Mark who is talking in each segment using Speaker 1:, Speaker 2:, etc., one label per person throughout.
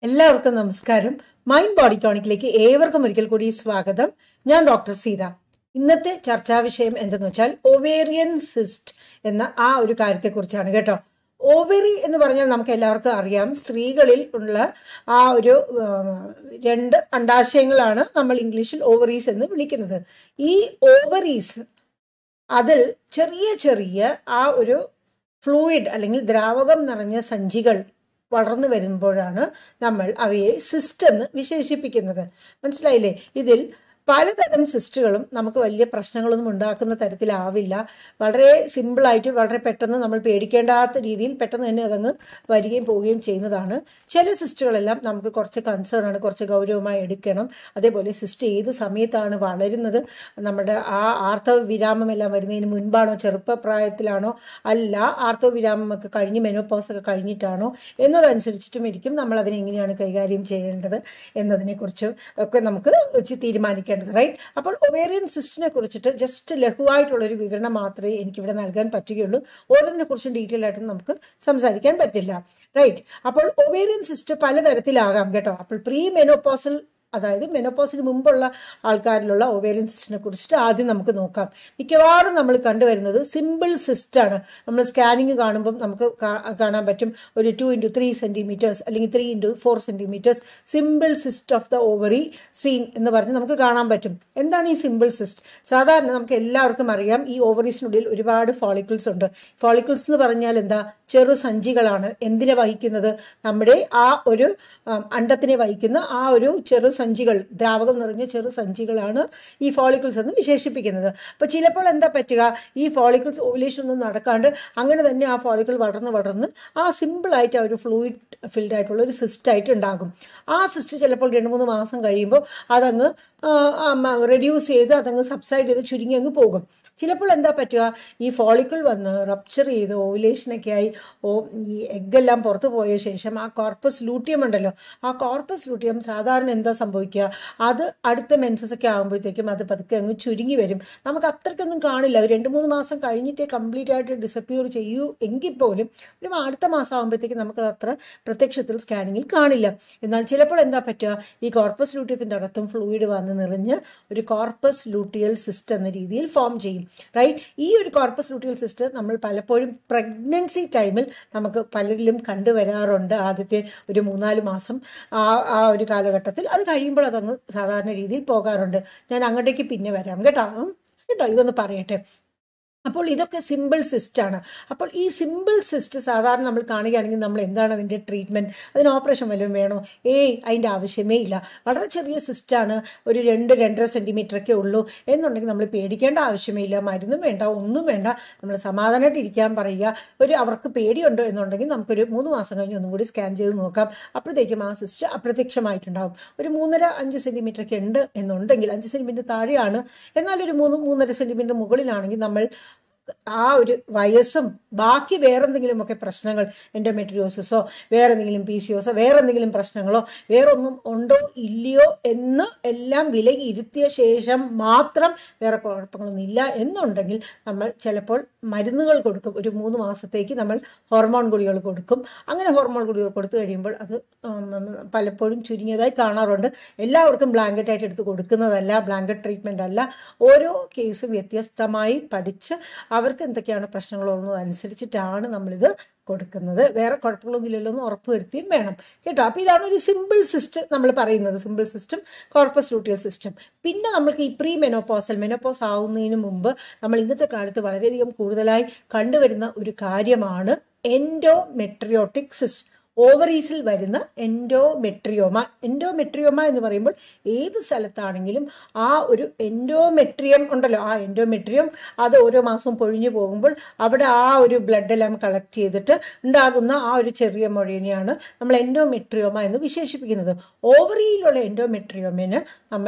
Speaker 1: എല്ലാവർക്കും നമസ്കാരം mind body ടോണിക്കിലേക്ക് ഏവർക്കും ഒരിക്കൽ കൂടി സ്വാഗതം ഞാൻ ഡോക്ടർ സീത ഇന്നത്തെ ചർച്ചാ വിഷയം എന്തെന്ന് വെച്ചാൽ ഒവേറിയൻ സിസ്റ്റ് എന്ന ആ ഒരു കാര്യത്തെക്കുറിച്ചാണ് കേട്ടോ ഓവറി എന്ന് പറഞ്ഞാൽ നമുക്ക് എല്ലാവർക്കും അറിയാം സ്ത്രീകളിൽ ഉള്ള ആ ഒരു ആ, രണ്ട് അണ്ടാശയങ്ങളാണ് നമ്മൾ ഇംഗ്ലീഷിൽ ഓവറീസ് എന്ന് വിളിക്കുന്നത് ഈ ഓവറീസ് അതിൽ ചെറിയ ചെറിയ ആ ഒരു ഫ്ലൂയിഡ് അല്ലെങ്കിൽ ദ്രാവകം നിറഞ്ഞ സഞ്ചികൾ വളർന്നു വരുമ്പോഴാണ് നമ്മൾ അവയെ സിസ്റ്റ് എന്ന് വിശേഷിപ്പിക്കുന്നത് മനസ്സിലായില്ലേ ഇതിൽ പലതരം സിസ്റ്റുകളും നമുക്ക് വലിയ പ്രശ്നങ്ങളൊന്നും ഉണ്ടാക്കുന്ന തരത്തിലാവില്ല വളരെ സിമ്പിളായിട്ട് വളരെ പെട്ടെന്ന് നമ്മൾ പേടിക്കേണ്ടാത്ത രീതിയിൽ പെട്ടെന്ന് തന്നെ അതങ്ങ് വരികയും പോവുകയും ചെയ്യുന്നതാണ് ചില സിസ്റ്റുകളെല്ലാം നമുക്ക് കുറച്ച് കൺസേൺ ആണ് കുറച്ച് ഗൗരവമായി എടുക്കണം അതേപോലെ സിസ്റ്റ് ഏത് സമയത്താണ് വളരുന്നത് നമ്മുടെ ആ ആർത്തവ വിരാമം എല്ലാം വരുന്നതിന് മുൻപാണോ ചെറുപ്പപ്രായത്തിലാണോ അല്ല ആർത്തവ വിരാമം ഒക്കെ കഴിഞ്ഞ് മെനോപോസ് ഒക്കെ കഴിഞ്ഞിട്ടാണോ എന്നതനുസരിച്ചിട്ടും ഇരിക്കും നമ്മൾ അതിനെ എങ്ങനെയാണ് കൈകാര്യം ചെയ്യേണ്ടത് എന്നതിനെക്കുറിച്ച് ഒക്കെ നമുക്ക് വെച്ച് തീരുമാനിക്കേണ്ടത് റൈറ്റ് അപ്പോൾ ഒവേറിയൻ സിസ്റ്റിനെ കുറിച്ചിട്ട് ജസ്റ്റ് ലഘുവായിട്ടുള്ളൊരു വിവരണം മാത്രമേ എനിക്കിവിടെ നൽകാൻ പറ്റുകയുള്ളൂ ഓരോന്നിനെ കുറിച്ചും ഡീറ്റെയിൽ ആയിട്ട് നമുക്ക് സംസാരിക്കാൻ പറ്റില്ല റൈറ്റ് അപ്പോൾ ഒവേറിയൻ സിസ്റ്റ് പലതരത്തിലാകാം കേട്ടോ അപ്പോൾ പ്രീ മെനോപോസൽ അതായത് മെനോപോസിന് മുമ്പുള്ള ആൾക്കാരിലുള്ള ഒവേറിയൻ സിസ്റ്റിനെ കുറിച്ചിട്ട് ആദ്യം നമുക്ക് നോക്കാം മിക്കവാറും നമ്മൾ കണ്ടുവരുന്നത് സിമ്പിൾ സിസ്റ്റാണ് നമ്മൾ സ്കാനിങ് കാണുമ്പം നമുക്ക് കാ- കാണാൻ പറ്റും ഒരു ടു ഇൻറ്റു ത്രീ സെൻറ്റിമീറ്റേഴ്സ് അല്ലെങ്കിൽ three into four centimetres simple cyst of the ovary seen എന്ന് പറഞ്ഞ് നമുക്ക് കാണാൻ പറ്റും എന്താണ് ഈ സിമ്പിൾ സിസ്റ്റ് സാധാരണ നമുക്ക് എല്ലാവർക്കും അറിയാം ഈ ഓവറീസിനുള്ളിൽ ഒരുപാട് ഫോളിക്കിൾസ് ഉണ്ട് ഫോളിക്കിൾസ് എന്ന് പറഞ്ഞാൽ എന്താ ചെറു സഞ്ചികളാണ് എന്തിനെ വഹിക്കുന്നത് നമ്മുടെ ആ ഒരു ആം, അണ്ടത്തിനെ വഹിക്കുന്ന ആ ഒരു ചെറു സഞ്ചികൾ ദ്രാവകം നിറഞ്ഞ ചെറു സഞ്ചികളാണ് ഈ ഫോളിക്കിൾസ് എന്ന് വിശേഷിപ്പിക്കുന്നത് അപ്പോൾ ചിലപ്പോൾ എന്താ പറ്റുക ഈ ഫോളിക്കിൾസ് ഓവുലേഷൻ ഒന്നും നടക്കാണ്ട് അങ്ങനെ തന്നെ ആ ഫോളിക്കിൾ വളർന്ന് വളർന്ന് ആ സിമ്പിളായിട്ട് ആ ഒരു ഫ്ലൂയിഡ് ഫിൽഡ് ആയിട്ടുള്ള ഒരു സിസ്റ്റായിട്ട് ഉണ്ടാകും ആ സിസ്റ്റ് ചിലപ്പോൾ രണ്ട് മൂന്ന് മാസം കഴിയുമ്പോൾ അതങ്ങ് റെഡ്യൂസ് ചെയ്ത് അതങ്ങ് സബ്സൈഡ് ചെയ്ത് ചുരുങ്ങി അങ്ങ് പോകും ചിലപ്പോൾ എന്താ പറ്റുക ഈ ഫോളിക്കിൾ വന്ന് റപ്ചർ ചെയ്ത് ഓവുലേഷനൊക്കെ ആയി ഓ ഈ എഗ്ഗെല്ലാം പുറത്തു പോയ ശേഷം ആ കോർപ്പസ് ലൂട്ടിയം ഉണ്ടല്ലോ ആ കോർപ്പസ് ലൂട്ടിയം സാധാരണ എന്താ സംഭവിക്കുക അത് അടുത്ത മെൻസസ് ഒക്കെ ആകുമ്പോഴത്തേക്കും അത് പതുക്കെ അങ്ങ് ചുരുങ്ങി വരും നമുക്ക് അത്രയ്ക്കൊന്നും കാണില്ല ഒരു രണ്ട് മൂന്ന് മാസം കഴിഞ്ഞിട്ടേ കംപ്ലീറ്റ് ആയിട്ട് ഡിസപ്പിയർ ചെയ്യൂ എങ്കിൽ പോലും ഒരു അടുത്ത മാസം ആകുമ്പോഴത്തേക്കും നമുക്ക് അത്ര പ്രത്യക്ഷത്തിൽ സ്കാനിങ്ങിൽ കാണില്ല എന്നാൽ ചിലപ്പോൾ എന്താ പറ്റുക ഈ കോർപ്പസ് ലൂട്ടിയത്തിൻ്റെ അകത്തും ഫ്ലൂയിഡ് വന്ന് നിറഞ്ഞ് ഒരു കോർപ്പസ് ലൂട്ടിയൽ സിസ്റ്റ് എന്ന രീതിയിൽ ഫോം ചെയ്യും റൈറ്റ് ഈ ഒരു കോർപ്പസ് ലൂട്ടിയൽ സിസ്റ്റ് നമ്മൾ പലപ്പോഴും പ്രഗ്നൻസി ടൈമിൽ നമുക്ക് പലരിലും കണ്ടുവരാറുണ്ട് ആദ്യത്തെ ഒരു മൂന്നാല് മാസം ആ ആ ഒരു കാലഘട്ടത്തിൽ അത് കഴിയുമ്പോൾ അതങ്ങ് സാധാരണ രീതിയിൽ പോകാറുണ്ട് ഞാൻ അങ്ങോട്ടേക്ക് പിന്നെ വരാം കേട്ടോ ഉം. കേട്ടോ ഇതൊന്ന് പറയട്ടെ അപ്പോൾ ഇതൊക്കെ സിമ്പിൾ സിസ്റ്റ് ആണ് അപ്പോൾ ഈ സിമ്പിൾ സിസ്റ്റ് സാധാരണ നമ്മൾ കാണുകയാണെങ്കിൽ നമ്മൾ എന്താണ് അതിൻ്റെ ട്രീറ്റ്മെൻറ്റ് അതിന് ഓപ്പറേഷൻ വല്ലതും വേണോ ഏയ് അതിൻ്റെ ആവശ്യമേ ഇല്ല വളരെ ചെറിയ സിസ്റ്റാണ് ഒരു രണ്ട് രണ്ടര സെൻറ്റിമീറ്റർ ഒക്കെ ഉള്ളൂ എന്നുണ്ടെങ്കിൽ നമ്മൾ പേടിക്കേണ്ട ആവശ്യമേ ഇല്ല മരുന്നും വേണ്ട ഒന്നും വേണ്ട നമ്മൾ സമാധാനമായിട്ട് ഇരിക്കാൻ പറയുക ഒരു അവർക്ക് പേടിയുണ്ടോ എന്നുണ്ടെങ്കിൽ നമുക്കൊരു മൂന്ന് മാസം കഴിഞ്ഞ് ഒന്നും കൂടി സ്കാൻ ചെയ്ത് നോക്കാം അപ്പോഴത്തേക്കും ആ സിസ്റ്റ് അപ്രത്യക്ഷമായിട്ടുണ്ടാവും ഒരു മൂന്നര അഞ്ച് സെൻറ്റിമീറ്റർ ഒക്കെ ഉണ്ട് എന്നുണ്ടെങ്കിൽ അഞ്ച് സെൻറ്റിമീറ്റർ താഴെയാണ് എന്നാൽ ഒരു മൂന്ന് മൂന്നര സെൻറ്റിമീറ്റർ മുകളിലാണെങ്കിൽ നമ്മൾ ആ ഒരു വയസ്സും ബാക്കി വേറെന്തെങ്കിലുമൊക്കെ പ്രശ്നങ്ങൾ എൻഡോമെട്രിയോസിസോ വേറെ എന്തെങ്കിലും പി സി ഒസോ വേറെ എന്തെങ്കിലും പ്രശ്നങ്ങളോ വേറൊന്നും ഉണ്ടോ ഇല്ലയോ എന്ന് എല്ലാം വിലയിരുത്തിയ ശേഷം മാത്രം വേറെ കുഴപ്പങ്ങളൊന്നും ഇല്ല എന്നുണ്ടെങ്കിൽ നമ്മൾ ചിലപ്പോൾ മരുന്നുകൾ കൊടുക്കും ഒരു മൂന്ന് മാസത്തേക്ക് നമ്മൾ ഹോർമോൺ ഗുളികൾ കൊടുക്കും അങ്ങനെ ഹോർമോൺ ഗുളികൾ കൊടുത്തു കഴിയുമ്പോൾ അത് ഉം, പലപ്പോഴും ചുരുങ്ങിയതായി കാണാറുണ്ട് എല്ലാവർക്കും ബ്ലാങ്കറ്റ് ആയിട്ട് എടുത്ത് കൊടുക്കുന്നതല്ല ബ്ലാങ്കറ്റ് ട്രീറ്റ്മെൻ്റ് അല്ല ഓരോ കേസും വ്യത്യസ്തമായി പഠിച്ച് അവർക്ക് എന്തൊക്കെയാണ് പ്രശ്നങ്ങളുള്ളത് അനുസരിച്ചിട്ടാണ് നമ്മളിത് കൊടുക്കുന്നത് വേറെ കുഴപ്പങ്ങളൊന്നും ഇല്ലല്ലോ എന്ന് ഉറപ്പ് വരുത്തിയും വേണം കേട്ടോ അപ്പോൾ ഇതാണ് ഒരു സിമ്പിൾ സിസ്റ്റം നമ്മൾ പറയുന്നത് simple system corpus luteal system പിന്നെ നമ്മൾക്ക് ഈ പ്രീ മെനോപോസൽ മെനോപോസ് ആവുന്നതിന് മുമ്പ് നമ്മൾ ഇന്നത്തെ കാലത്ത് വളരെയധികം കൂടുതലായി കണ്ടുവരുന്ന ഒരു കാര്യമാണ് എൻഡോമെട്രിയോട്ടിക് സിസ്റ്റം ഓവറീസിൽ വരുന്ന എൻഡോമെട്രിയോമ എൻഡോമെട്രിയോമ എന്ന് പറയുമ്പോൾ ഏത് സ്ഥലത്താണെങ്കിലും ആ ഒരു എൻഡോമെട്രിയം ഉണ്ടല്ലോ ആ എൻഡോമെട്രിയം അത് ഓരോ മാസവും പൊഴിഞ്ഞു പോകുമ്പോൾ അവിടെ ആ ഒരു ബ്ലഡ് എല്ലാം കളക്ട് ചെയ്തിട്ട് ഉണ്ടാകുന്ന ആ ഒരു ചെറിയ മുഴയിനെയാണ് നമ്മൾ എൻഡോമെട്രിയോമ എന്ന് വിശേഷിപ്പിക്കുന്നത് ഓവറിയിലുള്ള എൻഡോമെട്രിയോമിന് നമ്മൾ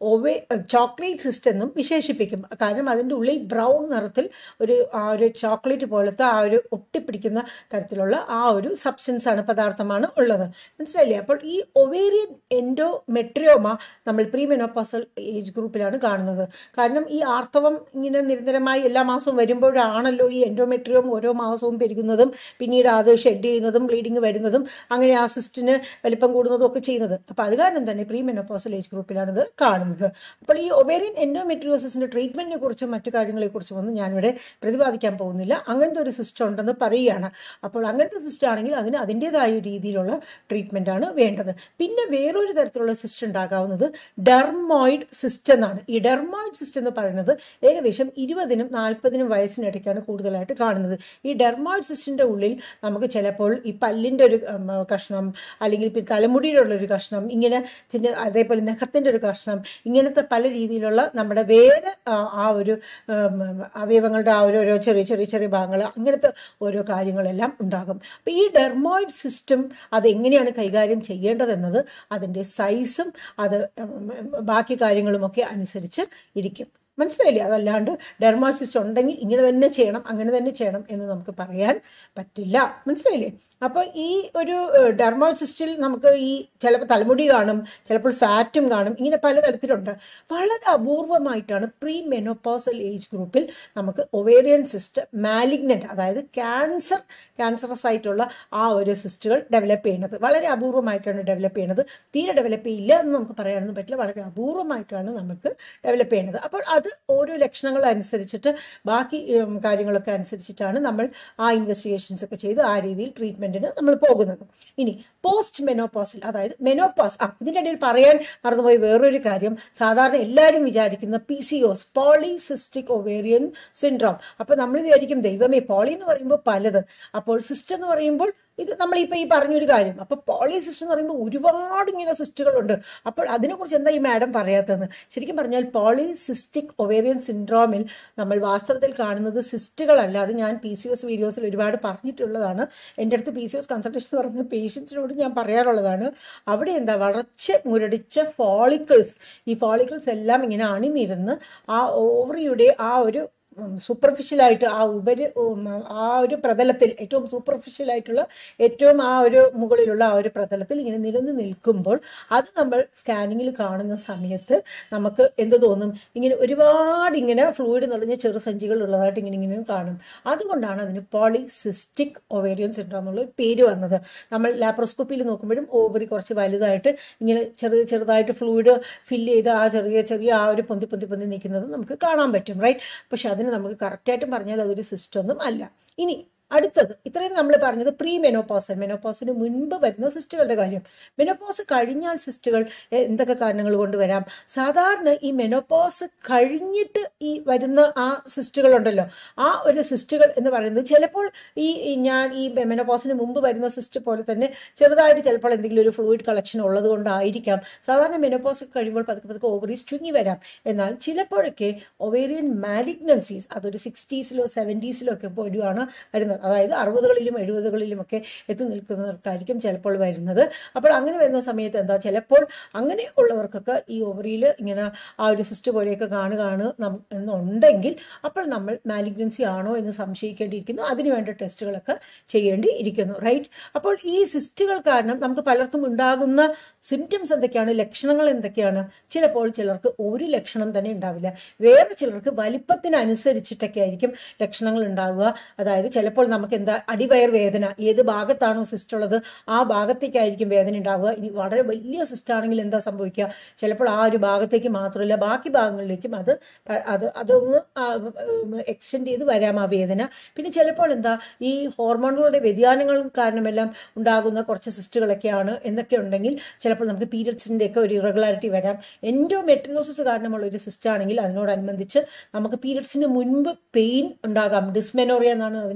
Speaker 1: ഒവേ ചോക്ലേറ്റ് സിസ്റ്റ് എന്നും വിശേഷിപ്പിക്കും കാരണം അതിൻ്റെ ഉള്ളിൽ ബ്രൗൺ നിറത്തിൽ ഒരു ആ ഒരു ചോക്ലേറ്റ് പോലത്തെ ആ ഒരു ഒട്ടിപ്പിടിക്കുന്ന തരത്തിലുള്ള ആ ഒരു സബ്സ്റ്റൻസ് ആണ് പദാർത്ഥമാണ് ഉള്ളത് മനസ്സിലായില്ലേ അപ്പോൾ ഈ ഒവേറിയൻ എൻഡോ മെട്രിയോമ നമ്മൾ പ്രീ മെനോപ്പോസൽ ഏജ് ഗ്രൂപ്പിലാണ് കാണുന്നത് കാരണം ഈ ആർത്തവം ഇങ്ങനെ നിരന്തരമായി എല്ലാ മാസവും വരുമ്പോഴാണല്ലോ ഈ എൻഡോമെട്രിയം ഓരോ മാസവും പെരുകുന്നതും പിന്നീട് അത് ഷെഡ് ചെയ്യുന്നതും ബ്ലീഡിങ് വരുന്നതും അങ്ങനെ ആ സിസ്റ്റിന് വലിപ്പം കൂടുന്നതും ഒക്കെ ചെയ്യുന്നത് അപ്പോൾ അത് കാരണം തന്നെ പ്രീ മെനോപ്പോസൽ ഏജ് ഗ്രൂപ്പിലാണ് ഇത് കാണുന്നത് അപ്പോൾ ഈ ഒവേറിയൻ എൻഡോമെട്രിയോസിന്റെ ട്രീറ്റ്മെന്റിനെ കുറിച്ചും മറ്റു കാര്യങ്ങളെക്കുറിച്ചും ഒന്നും ഞാനിവിടെ പ്രതിപാദിക്കാൻ പോകുന്നില്ല അങ്ങനത്തെ ഒരു സിസ്റ്റം ഉണ്ടെന്ന് പറയുകയാണ് അപ്പോൾ അങ്ങനത്തെ സിസ്റ്റം ആണെങ്കിൽ അതിന് അതിൻ്റെതായ രീതിയിലുള്ള ട്രീറ്റ്മെന്റ് ആണ് വേണ്ടത് പിന്നെ വേറൊരു തരത്തിലുള്ള സിസ്റ്റം ഉണ്ടാകാവുന്നത് ഡെർമോയിഡ് സിസ്റ്റം എന്നാണ് ഈ ഡെർമോയിഡ് സിസ്റ്റം എന്ന് പറയുന്നത് ഏകദേശം ഇരുപതിനും നാൽപ്പതിനും വയസ്സിനിടയ്ക്കാണ് കൂടുതലായിട്ട് കാണുന്നത് ഈ ഡെർമോയിഡ് സിസ്റ്റിൻ്റെ ഉള്ളിൽ നമുക്ക് ചിലപ്പോൾ ഈ പല്ലിൻ്റെ ഒരു ഉം, കഷ്ണം അല്ലെങ്കിൽ പിന്നെ തലമുടിയുടെ ഉള്ള ഒരു കഷ്ണം ഇങ്ങനെ ചിന്ന അതേപോലെ നഖത്തിൻ്റെ ഒരു കഷ്ണം ഇങ്ങനത്തെ പല രീതിയിലുള്ള നമ്മുടെ വേറെ ആ, ആ ഒരു ഉം, അവയവങ്ങളുടെ ആ ഒരു ഓരോ ചെറിയ ചെറിയ ചെറിയ ഭാഗങ്ങൾ അങ്ങനത്തെ ഓരോ കാര്യങ്ങളെല്ലാം ഉണ്ടാകും അപ്പോൾ ഈ ഡെർമോയിഡ് സിസ്റ്റം അത് എങ്ങനെയാണ് കൈകാര്യം ചെയ്യേണ്ടതെന്നത് അതിൻ്റെ സൈസും അത് ഉം, ബാക്കി കാര്യങ്ങളുമൊക്കെ അനുസരിച്ച് ഇരിക്കും മനസ്സിലായില്ലേ അതല്ലാണ്ട് ഡെർമോസിസ്റ്റ് ഉണ്ടെങ്കിൽ ഇങ്ങനെ തന്നെ ചെയ്യണം അങ്ങനെ തന്നെ ചെയ്യണം എന്ന് നമുക്ക് പറയാൻ പറ്റില്ല മനസ്സിലായില്ലേ അപ്പോൾ ഈ ഒരു ഡെർമോസിസ്റ്റിൽ നമുക്ക് ഈ ചിലപ്പോൾ തലമുടി കാണും ചിലപ്പോൾ ഫാറ്റും കാണും ഇങ്ങനെ പലതരത്തിലുണ്ട് വളരെ അപൂർവമായിട്ടാണ് പ്രീ മെനോപോസൽ ഏജ് ഗ്രൂപ്പിൽ നമുക്ക് ഒവേറിയൻ സിസ്റ്റ് മാലിഗ്നന്റ് അതായത് ക്യാൻസർ ക്യാൻസറസ് ആയിട്ടുള്ള ആ ഒരു സിസ്റ്റുകൾ ഡെവലപ്പ് ചെയ്യുന്നത് വളരെ അപൂർവമായിട്ടാണ് ഡെവലപ്പ് ചെയ്യുന്നത് തീരെ ഡെവലപ്പ് ചെയ്യില്ല എന്ന് നമുക്ക് പറയാനൊന്നും പറ്റില്ല വളരെ അപൂർവമായിട്ടാണ് നമുക്ക് ഡെവലപ്പ് ചെയ്യുന്നത് അപ്പോൾ അത് ഓരോ ലക്ഷണങ്ങൾ അനുസരിച്ചിട്ട് ബാക്കി ഉം, കാര്യങ്ങളൊക്കെ അനുസരിച്ചിട്ടാണ് നമ്മൾ ആ ഇൻവെസ്റ്റിഗേഷൻസ് ഒക്കെ ചെയ്ത് ആ രീതിയിൽ ട്രീറ്റ്മെന്റിന് നമ്മൾ പോകുന്നത് ഇനി പോസ്റ്റ് മെനോപോസിൽ അതായത് മെനോപോസ് ആ ഇതിൻ്റെ ഇടയിൽ പറയാൻ മറന്നുപോയി വേറൊരു കാര്യം സാധാരണ എല്ലാവരും വിചാരിക്കുന്ന P C O S polycystic ovarian syndrome അപ്പോൾ നമ്മൾ വിചാരിക്കും ദൈവമേ പോളി എന്ന് പറയുമ്പോൾ പലത് അപ്പോൾ സിസ്റ്റ് എന്ന് പറയുമ്പോൾ ഇത് നമ്മളിപ്പോൾ ഈ പറഞ്ഞൊരു കാര്യം അപ്പോൾ പോളിസിസ്റ്റ് എന്ന് പറയുമ്പോൾ ഒരുപാട് ഇങ്ങനെ സിസ്റ്റുകളുണ്ട് അപ്പോൾ അതിനെക്കുറിച്ച് എന്താ ഈ മാഡം പറയാത്തതെന്ന് ശരിക്കും പറഞ്ഞാൽ പോളിസിസ്റ്റിക് ഒവേറിയൻ സിൻഡ്രോമിൽ നമ്മൾ വാസ്തവത്തിൽ കാണുന്നത് സിസ്റ്റുകളല്ല അത് ഞാൻ പി സി എസ് വീഡിയോസിൽ ഒരുപാട് പറഞ്ഞിട്ടുള്ളതാണ് എൻ്റെ അടുത്ത് പി സി എസ് കൺസൾട്ടേഷൻ പറഞ്ഞ പേഷ്യൻസിനോട് ഞാൻ പറയാറുള്ളതാണ് അവിടെ എന്താ വളർച്ച മുരടിച്ച ഫോളിക്കിൾസ് ഈ ഫോളിക്കിൾസ് എല്ലാം ഇങ്ങനെ അണിനിരുന്ന് ആ ഓവറിയുടെ ആ ഒരു സൂപ്പർഫിഷ്യലായിട്ട് ആ ഉപരി ഉം, ആ ഒരു പ്രതലത്തിൽ ഏറ്റവും സൂപ്പർഫിഷ്യലായിട്ടുള്ള ഏറ്റവും ആ ഒരു മുകളിലുള്ള ആ ഒരു പ്രതലത്തിൽ ഇങ്ങനെ നിരന്ന് നിൽക്കുമ്പോൾ അത് നമ്മൾ സ്കാനിങ്ങിൽ കാണുന്ന സമയത്ത് നമുക്ക് എന്ത് തോന്നും ഇങ്ങനെ ഒരുപാട് ഇങ്ങനെ ഫ്ലൂയിഡ് നിറഞ്ഞ ചെറുസഞ്ചികൾ ഉള്ളതായിട്ട് ഇങ്ങനെ ഇങ്ങനെ കാണും അതുകൊണ്ടാണ് അതിന് പോളിസിസ്റ്റിക് ഒവേറിയൻ സിൻഡ്രോം എന്നുള്ള ഒരു പേര് വന്നത് നമ്മൾ ലാപ്രോസ്കോപ്പിയിൽ നോക്കുമ്പോഴും ഓവറി കുറച്ച് വലുതായിട്ട് ഇങ്ങനെ ചെറിയ ചെറുതായിട്ട് ഫ്ലൂയിഡ് ഫില്ല് ചെയ്ത് ആ ചെറിയ ചെറിയ ആ ഒരു പൊന്തി പൊന്തി പൊന്തി നിൽക്കുന്നത് നമുക്ക് കാണാൻ പറ്റും റൈറ്റ് പക്ഷെ അതിന് നമുക്ക് കറക്റ്റായിട്ടും പറഞ്ഞാൽ അതൊരു സിസ്റ്റം ഒന്നും അല്ല ഇനി അടുത്തത് ഇത്രയും നമ്മൾ പറഞ്ഞത് പ്രീ മെനോപോസൽ മെനോപോസിന് മുൻപ് വരുന്ന സിസ്റ്റുകളുടെ കാര്യം മെനോപോസ് കഴിഞ്ഞാൽ സിസ്റ്റുകൾ എ- എന്തൊക്കെ കാരണങ്ങൾ കൊണ്ട് വരാം സാധാരണ ഈ മെനോപോസ് കഴിഞ്ഞിട്ട് ഈ വരുന്ന ആ സിസ്റ്റുകൾ ഉണ്ടല്ലോ ആ ഒരു സിസ്റ്റുകൾ എന്ന് പറയുന്നത് ചിലപ്പോൾ ഈ ഈ ഞാൻ ഈ മെനോപോസിന് മുമ്പ് വരുന്ന സിസ്റ്റ് പോലെ തന്നെ ചെറുതായിട്ട് ചിലപ്പോൾ എന്തെങ്കിലും ഒരു ഫ്ലൂയിഡ് കളക്ഷൻ ഉള്ളത് കൊണ്ടായിരിക്കാം സാധാരണ മെനോപോസ് കഴിയുമ്പോൾ പതുക്കെ പതുക്കെ ഓവറീസ് ചുങ്ങി വരാം എന്നാൽ ചിലപ്പോഴൊക്കെ ഒവേറിയൻ മാലിഗ്നൻസീസ് അതൊരു സിക്സ്റ്റീസിലോ സെവൻറ്റീസിലോ ഒക്കെ പോലുമാണ് വരുന്നത് അതായത് അറുപതുകളിലും എഴുപതുകളിലും ഒക്കെ എത്തി നിൽക്കുന്നവർക്കായിരിക്കും ചിലപ്പോൾ വരുന്നത് അപ്പോൾ അങ്ങനെ വരുന്ന സമയത്ത് എന്താ ചിലപ്പോൾ അങ്ങനെ ഉള്ളവർക്കൊക്കെ ഈ ഓവറിയിൽ ഇങ്ങനെ ആ ഒരു സിസ്റ്റ് പോലെയൊക്കെ കാണുകയാണ് നം എന്നുണ്ടെങ്കിൽ അപ്പോൾ നമ്മൾ മാലിഗ്നൻസി ആണോ എന്ന് സംശയിക്കേണ്ടിയിരിക്കുന്നു അതിനുവേണ്ട ടെസ്റ്റുകളൊക്കെ ചെയ്യേണ്ടി ഇരിക്കുന്നു റൈറ്റ് അപ്പോൾ ഈ സിസ്റ്റുകൾ കാരണം നമുക്ക് പലർക്കും ഉണ്ടാകുന്ന സിംറ്റംസ് എന്തൊക്കെയാണ് ലക്ഷണങ്ങൾ എന്തൊക്കെയാണ് ചിലപ്പോൾ ചിലർക്ക് ഒരു ലക്ഷണം തന്നെ ഉണ്ടാവില്ല വേറെ ചിലർക്ക് വലിപ്പത്തിനനുസരിച്ചിട്ടൊക്കെ ആയിരിക്കും ലക്ഷണങ്ങൾ ഉണ്ടാവുക അതായത് ചിലപ്പോൾ നമുക്ക് എന്താ അടിവയർ വേദന ഏത് ഭാഗത്താണോ സിസ്റ്റ് ഉള്ളത് ആ ഭാഗത്തേക്കായിരിക്കും വേദന ഉണ്ടാവുക ഇനി വളരെ വലിയ സിസ്റ്റ് ആണെങ്കിൽ എന്താ സംഭവിക്കുക ചിലപ്പോൾ ആ ഒരു ഭാഗത്തേക്ക് മാത്രമല്ല ബാക്കി ഭാഗങ്ങളിലേക്കും അത് പ- അത് അതൊന്ന് എക്സ്റ്റെൻഡ് ചെയ്ത് വരാം ആ വേദന പിന്നെ ചിലപ്പോൾ എന്താ ഈ ഹോർമോണുകളുടെ വ്യതിയാനങ്ങൾ കാരണമെല്ലാം ഉണ്ടാകുന്ന കുറച്ച് സിസ്റ്റുകളൊക്കെയാണ് എന്നൊക്കെ ഉണ്ടെങ്കിൽ ചിലപ്പോൾ നമുക്ക് പീരിയഡ്സിൻ്റെ ഒക്കെ ഒരു ഇറഗുലാരിറ്റി വരാം എൻഡോമെട്രിയോസിസ് കാരണമുള്ള ഒരു സിസ്റ്റ് ആണെങ്കിൽ അതിനോടനുബന്ധിച്ച് നമുക്ക് പീരിയഡ്സിന് മുൻപ് പെയിൻ ഉണ്ടാകാം ഡിസ്മെനോറിയ എന്നാണ് അതിനെ വിശേഷിപ്പിക്കുന്നത്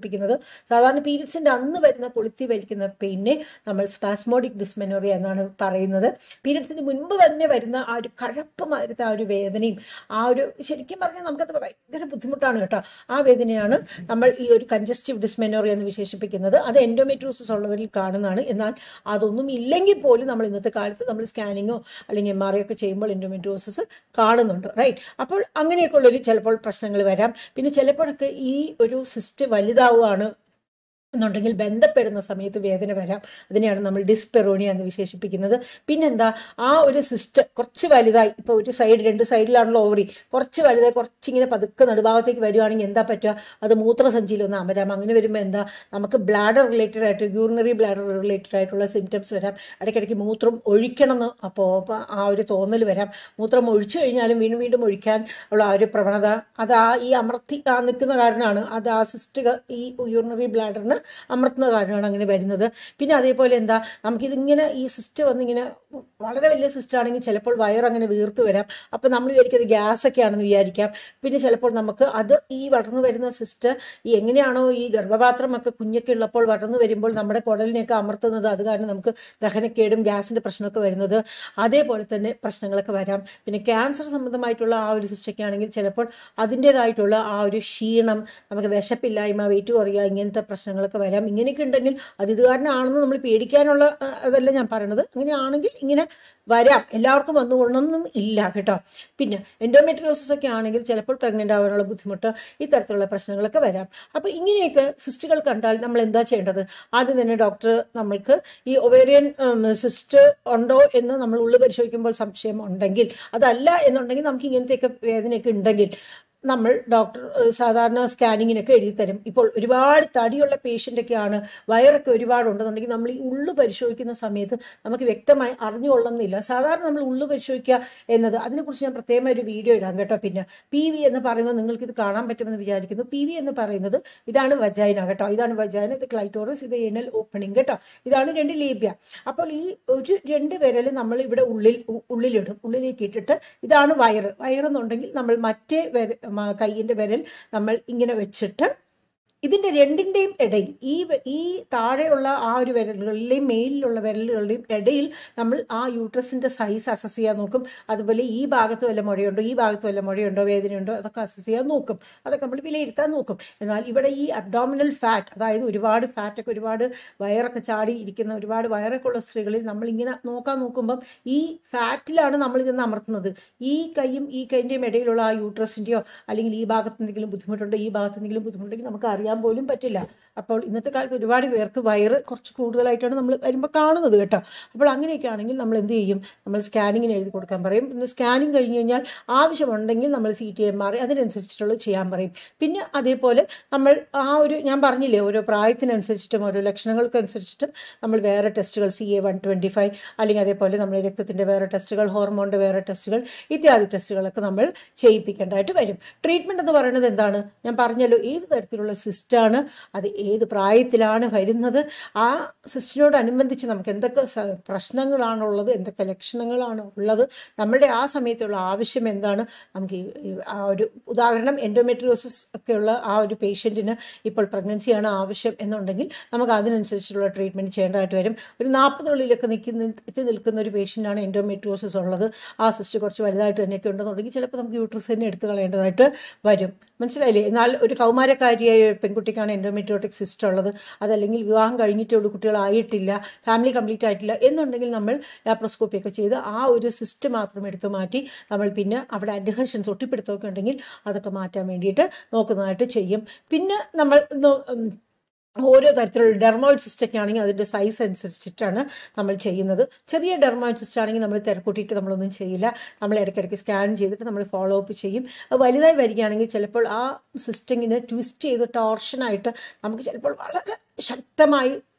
Speaker 1: വിശേഷിപ്പിക്കുന്നത് സാധാരണ പീരിയഡ്സിന്റെ അന്ന് വരുന്ന കൊളുത്തി വലിക്കുന്ന പെയിനെ നമ്മൾ സ്പാസ്മോഡിക് ഡിസ്മെനോറിയ എന്നാണ് പറയുന്നത് പീരിയഡ്സിന് മുൻപ് തന്നെ വരുന്ന ആ ഒരു കഴപ്പ് മാതിരത്തെ ആ ഒരു വേദനയും ആ ഒരു ശരിക്കും പറഞ്ഞാൽ നമുക്കത് ഭയങ്കര ബുദ്ധിമുട്ടാണ് കേട്ടോ ആ വേദനയാണ് നമ്മൾ ഈ ഒരു കഞ്ചസ്റ്റീവ് ഡിസ്മെനോറിയ എന്ന് വിശേഷിപ്പിക്കുന്നത് അത് എൻഡോമെട്രോസിസ് ഉള്ളവരിൽ കാണുന്നതാണ് എന്നാൽ അതൊന്നും ഇല്ലെങ്കിൽ പോലും നമ്മൾ ഇന്നത്തെ കാലത്ത് നമ്മൾ സ്കാനിങ്ങോ അല്ലെങ്കിൽ എം ആർ ഐ ഒക്കെ ചെയ്യുമ്പോൾ എൻഡോമെട്രോസിസ് കാണുന്നുണ്ട് റൈറ്റ് അപ്പോൾ അങ്ങനെയൊക്കെ ഉള്ളൊരു ചിലപ്പോൾ പ്രശ്നങ്ങൾ വരാം പിന്നെ ചിലപ്പോഴൊക്കെ ഈ ഒരു സിസ്റ്റ് വലുതാവുകയാണ് എന്നുണ്ടെങ്കിൽ ബന്ധപ്പെടുന്ന സമയത്ത് വേദന വരാം അതിനെയാണ് നമ്മൾ ഡിസ്പെറോണിയ എന്ന് വിശേഷിപ്പിക്കുന്നത് പിന്നെന്താ ആ ഒരു സിസ്റ്റ് കുറച്ച് വലുതായി ഇപ്പോൾ ഒരു സൈഡ് രണ്ട് സൈഡിലാണല്ലോ ഓവറി കുറച്ച് വലുതായി കുറച്ചിങ്ങനെ പതുക്കെ നടുഭാഗത്തേക്ക് വരുവാണെങ്കിൽ എന്താ പറ്റുക അത് മൂത്രസഞ്ചിയിൽ ഒന്ന് അമരാം അങ്ങനെ വരുമ്പോൾ എന്താ നമുക്ക് ബ്ലാഡർ റിലേറ്റഡ് ആയിട്ട് യൂറിനറി ബ്ലാഡർ റിലേറ്റഡ് ആയിട്ടുള്ള സിംറ്റംസ് വരാം ഇടയ്ക്കിടയ്ക്ക് മൂത്രം ഒഴിക്കണം എന്ന് അപ്പോൾ ആ ഒരു തോന്നൽ വരാം മൂത്രം ഒഴിച്ചു കഴിഞ്ഞാലും വീണ്ടും വീണ്ടും ഒഴിക്കാൻ ഉള്ള ആ ഒരു പ്രവണത അത് ആ ഈ അമർത്തി ആ നിൽക്കുന്ന കാരണമാണ് അത് ആ സിസ്റ്റ് ഈ യൂറിനറി ബ്ലാഡറിന് അമർത്തുന്ന കാരണമാണ് അങ്ങനെ വരുന്നത് പിന്നെ അതേപോലെ എന്താ നമുക്കിതിങ്ങനെ ഈ സിസ്റ്റ് വന്നിങ്ങനെ വളരെ വലിയ സിസ്റ്റ് ആണെങ്കിൽ ചിലപ്പോൾ വയർ അങ്ങനെ വീർത്ത് വരാം അപ്പം നമ്മൾ വിചാരിക്കുന്നത് ഗ്യാസ് ഒക്കെ ആണെന്ന് വിചാരിക്കാം പിന്നെ ചിലപ്പോൾ നമുക്ക് അത് ഈ വളർന്നു വരുന്ന സിസ്റ്റ് ഈ എങ്ങനെയാണോ ഈ ഗർഭപാത്രമൊക്കെ കുഞ്ഞൊക്കെ ഉള്ളപ്പോൾ വളർന്നു വരുമ്പോൾ നമ്മുടെ കുടലിനെയൊക്കെ അമർത്തുന്നത് അത് കാരണം നമുക്ക് ദഹനക്കേടും ഗ്യാസിന്റെ പ്രശ്നമൊക്കെ വരുന്നത് അതേപോലെ തന്നെ പ്രശ്നങ്ങളൊക്കെ വരാം പിന്നെ ക്യാൻസർ സംബന്ധമായിട്ടുള്ള ആ ഒരു സിസ്റ്റൊക്കെ ആണെങ്കിൽ ചിലപ്പോൾ അതിൻ്റെതായിട്ടുള്ള ആ ഒരു ക്ഷീണം നമുക്ക് വിശപ്പില്ലായ്മ വെയിറ്റ് കുറയുക ഇങ്ങനത്തെ പ്രശ്നങ്ങളൊക്കെ വരാം ഇങ്ങനെയൊക്കെ ഉണ്ടെങ്കിൽ അത് ഇത് കാരണമാണെന്ന് നമ്മൾ പേടിക്കാനുള്ള ആ, അതല്ല ഞാൻ പറയണത് അങ്ങനെയാണെങ്കിൽ ഇങ്ങനെ വരാം എല്ലാവർക്കും വന്നുകൊള്ളണമെന്നും ഇല്ല കേട്ടോ പിന്നെ എൻഡോമെട്രിയോസിസ് ഒക്കെ ആണെങ്കിൽ ചിലപ്പോൾ പ്രഗ്നൻ്റ് ആവാനുള്ള ബുദ്ധിമുട്ട് ഇത്തരത്തിലുള്ള പ്രശ്നങ്ങളൊക്കെ വരാം അപ്പോൾ ഇങ്ങനെയൊക്കെ സിസ്റ്റുകൾ കണ്ടാൽ നമ്മൾ എന്താ ചെയ്യേണ്ടത് ആദ്യം തന്നെ ഡോക്ടർ നമ്മൾക്ക് ഈ ഒവേറിയൻ സിസ്റ്റ് ഉണ്ടോ എന്ന് നമ്മൾ ഉള്ളു പരിശോധിക്കുമ്പോൾ സംശയം ഉണ്ടെങ്കിൽ അതല്ല എന്നുണ്ടെങ്കിൽ നമുക്ക് ഇങ്ങനത്തെയൊക്കെ വേദനയൊക്കെ ഉണ്ടെങ്കിൽ നമ്മൾ ഡോക്ടർ ഏഹ്, സാധാരണ സ്കാനിങ്ങിനൊക്കെ എഴുതി തരും ഇപ്പോൾ ഒരുപാട് തടിയുള്ള പേഷ്യൻ്റൊക്കെയാണ് വയറൊക്കെ ഒരുപാട് ഉണ്ടെന്നുണ്ടെങ്കിൽ നമ്മൾ ഈ ഉള്ളു പരിശോധിക്കുന്ന സമയത്ത് നമുക്ക് വ്യക്തമായി അറിഞ്ഞുകൊള്ളുന്നില്ല സാധാരണ നമ്മൾ ഉള്ളു പരിശോധിക്കുക എന്നത് അതിനെക്കുറിച്ച് ഞാൻ പ്രത്യേകമായി ഒരു വീഡിയോ ഇടാം കേട്ടോ പിന്നെ പി വി എന്ന് പറയുന്നത് നിങ്ങൾക്ക് ഇത് കാണാൻ പറ്റുമെന്ന് വിചാരിക്കുന്നു പി വി എന്ന് പറയുന്നത് ഇതാണ് വജൈന കേട്ടോ ഇതാണ് വജൈന ഇത് ക്ലൈറ്റോറസ് ഇത് ഏനൽ ഓപ്പണിംഗ് കേട്ടോ ഇതാണ് രണ്ട് ലേബ്യ അപ്പോൾ ഈ ഒരു രണ്ട് വിരൽ നമ്മൾ ഇവിടെ ഉള്ളിൽ ഉ- ഉള്ളിലിടും ഉള്ളിലേക്ക് ഇട്ടിട്ട് ഇതാണ് വയറ് വയറെന്നുണ്ടെങ്കിൽ നമ്മൾ മറ്റേ വിര മ- കയ്യിന്റെ വിരൽ നമ്മൾ ഇങ്ങനെ വെച്ചിട്ട് ഇതിന്റെ രണ്ടിന്റെയും ഇടയിൽ ഈ വ- ഈ താഴെയുള്ള ആ ഒരു വിരലുകളിലെയും മേലിലുള്ള വിരലുകളുടെയും ഇടയിൽ നമ്മൾ ആ യൂട്രസിന്റെ സൈസ് അസസ് ചെയ്യാൻ നോക്കും അതുപോലെ ഈ ഭാഗത്ത് വല്ല മുഴയുണ്ടോ ഈ ഭാഗത്ത് വല്ല മുഴയുണ്ടോ വേദനയുണ്ടോ അതൊക്കെ അസസ് ചെയ്യാൻ നോക്കും അതൊക്കെ നമ്മൾ വിലയിരുത്താൻ നോക്കും എന്നാൽ ഇവിടെ ഈ അബ്ഡോമിനൽ ഫാറ്റ് അതായത് ഒരുപാട് ഫാറ്റൊക്കെ ഒരുപാട് വയറൊക്കെ ചാടി ഇരിക്കുന്ന ഒരുപാട് വയറൊക്കെ ഉള്ള സ്ത്രീകളിൽ നമ്മൾ ഇങ്ങനെ നോക്കാൻ നോക്കുമ്പം ഈ ഫാറ്റിലാണ് നമ്മൾ ഇതെന്ന് അമർത്തുന്നത് ഈ കൈയും ഈ കൈൻ്റെയും ഇടയിലുള്ള ആ യൂട്രസിൻ്റെയോ അല്ലെങ്കിൽ ഈ ഭാഗത്ത് എന്തെങ്കിലും ബുദ്ധിമുട്ടുണ്ടോ ഈ ഭാഗത്ത് എന്തെങ്കിലും ബുദ്ധിമുട്ടുണ്ടെങ്കിൽ നമുക്ക് അറിയാൻ പോലും പറ്റില്ല അപ്പോൾ ഇന്നത്തെ കാലത്ത് ഒരുപാട് പേർക്ക് വയറ് കുറച്ച് കൂടുതലായിട്ടാണ് നമ്മൾ വരുമ്പോൾ കാണുന്നത് കേട്ടോ അപ്പോൾ അങ്ങനെയൊക്കെ ആണെങ്കിൽ നമ്മൾ എന്ത് ചെയ്യും നമ്മൾ സ്കാനിങ്ങിന് എഴുതി കൊടുക്കാൻ പറയും പിന്നെ സ്കാനിങ് കഴിഞ്ഞ് കഴിഞ്ഞാൽ ആവശ്യമുണ്ടെങ്കിൽ നമ്മൾ സി ടി എം ആർ അതിനനുസരിച്ചിട്ടുള്ളത് ചെയ്യാൻ പറയും പിന്നെ അതേപോലെ നമ്മൾ ആ ഒരു ഞാൻ പറഞ്ഞില്ലേ ഓരോ പ്രായത്തിനനുസരിച്ചിട്ടും ഓരോ ലക്ഷണങ്ങൾക്കനുസരിച്ചിട്ടും നമ്മൾ വേറെ ടെസ്റ്റുകൾ C A one twenty five അല്ലെങ്കിൽ അതേപോലെ നമ്മൾ രക്തത്തിൻ്റെ വേറെ ടെസ്റ്റുകൾ ഹോർമോണിൻ്റെ വേറെ ടെസ്റ്റുകൾ ഇത്യാദി ടെസ്റ്റുകളൊക്കെ നമ്മൾ ചെയ്യിപ്പിക്കേണ്ടതായിട്ട് വരും ട്രീറ്റ്മെൻറ്റ് എന്ന് പറയുന്നത് എന്താണ് ഞാൻ പറഞ്ഞല്ലോ ഏത് തരത്തിലുള്ള സിസ്റ്റാണ് അത് ഏത് പ്രായത്തിലാണ് വരുന്നത് ആ സിസ്റ്റിനോടനുബന്ധിച്ച് നമുക്ക് എന്തൊക്കെ സ- പ്രശ്നങ്ങളാണുള്ളത് എന്തൊക്കെ ലക്ഷണങ്ങളാണ് ഉള്ളത് നമ്മളുടെ ആ സമയത്തുള്ള ആവശ്യം എന്താണ് നമുക്ക് ഈ- ഈ ആ ഒരു ഉദാഹരണം എൻഡോമെട്രിയോസിസ് ഒക്കെയുള്ള ആ ഒരു പേഷ്യൻറ്റിന് ഇപ്പോൾ പ്രഗ്നൻസിയാണ് ആവശ്യം എന്നുണ്ടെങ്കിൽ നമുക്ക് അതിനനുസരിച്ചുള്ള ട്രീറ്റ്മെൻറ്റ് ചെയ്യേണ്ടതായിട്ട് വരും ഒരു നാൽപ്പതുള്ളിലൊക്കെ നിൽക്കുന്ന എത്തി നിൽക്കുന്ന ഒരു പേഷ്യൻ്റാണ് എൻഡോമെട്രിയോസിസ് ഉള്ളത് ആ സിസ്റ്റ് കുറച്ച് വലുതായിട്ട് തന്നെയൊക്കെ ഉണ്ടെന്നുണ്ടെങ്കിൽ ചിലപ്പോൾ നമുക്ക് യൂട്രസ് തന്നെ എടുത്തു കളയേണ്ടതായിട്ട് വരും മനസ്സിലായില്ലേ എന്നാൽ ഒരു കൗമാരക്കാരിയായ ഒരു പെൺകുട്ടിക്കാണ് എൻഡോമെട്രിയോട്ടിക് സിസ്റ്റ് ഉള്ളത് അതല്ലെങ്കിൽ വിവാഹം കഴിഞ്ഞിട്ടുള്ള കുട്ടികളായിട്ടില്ല ഫാമിലി കംപ്ലീറ്റ് ആയിട്ടില്ല എന്നുണ്ടെങ്കിൽ നമ്മൾ ലാപ്രോസ്കോപ്പി ഒക്കെ ചെയ്ത് ആ ഒരു സിസ്റ്റ് മാത്രം എടുത്ത് മാറ്റി നമ്മൾ പിന്നെ അവിടെ അഡ്ഹഷൻസ് ഒട്ടിപ്പിടുത്തമൊക്കെ ഉണ്ടെങ്കിൽ അതൊക്കെ മാറ്റാൻ വേണ്ടിയിട്ട് നോക്കുന്നതായിട്ട് ചെയ്യും പിന്നെ നമ്മൾ നോ- ഉം, ഓരോ തരത്തിലുള്ള ഡെർമോയിഡ് സിസ്റ്റ് ഒക്കെ ആണെങ്കിൽ അതിൻ്റെ സൈസ് അനുസരിച്ചിട്ടാണ് നമ്മൾ ചെയ്യുന്നത് ചെറിയ ഡെർമോയിഡ് സിസ്റ്റ് ആണെങ്കിൽ നമ്മൾ തിരക്കൂട്ടിയിട്ട് നമ്മളൊന്നും ചെയ്യില്ല നമ്മൾ ഇടയ്ക്കിടയ്ക്ക് സ്കാൻ ചെയ്തിട്ട് നമ്മൾ ഫോളോ അപ്പ് ചെയ്യും അത് വലുതായി വരികയാണെങ്കിൽ ചിലപ്പോൾ ആ സിസ്റ്റിങ്ങിനെ ട്വിസ്റ്റ് ചെയ്ത് ടോർഷനായിട്ട് നമുക്ക് ചിലപ്പോൾ വളരെ ശക്തമായി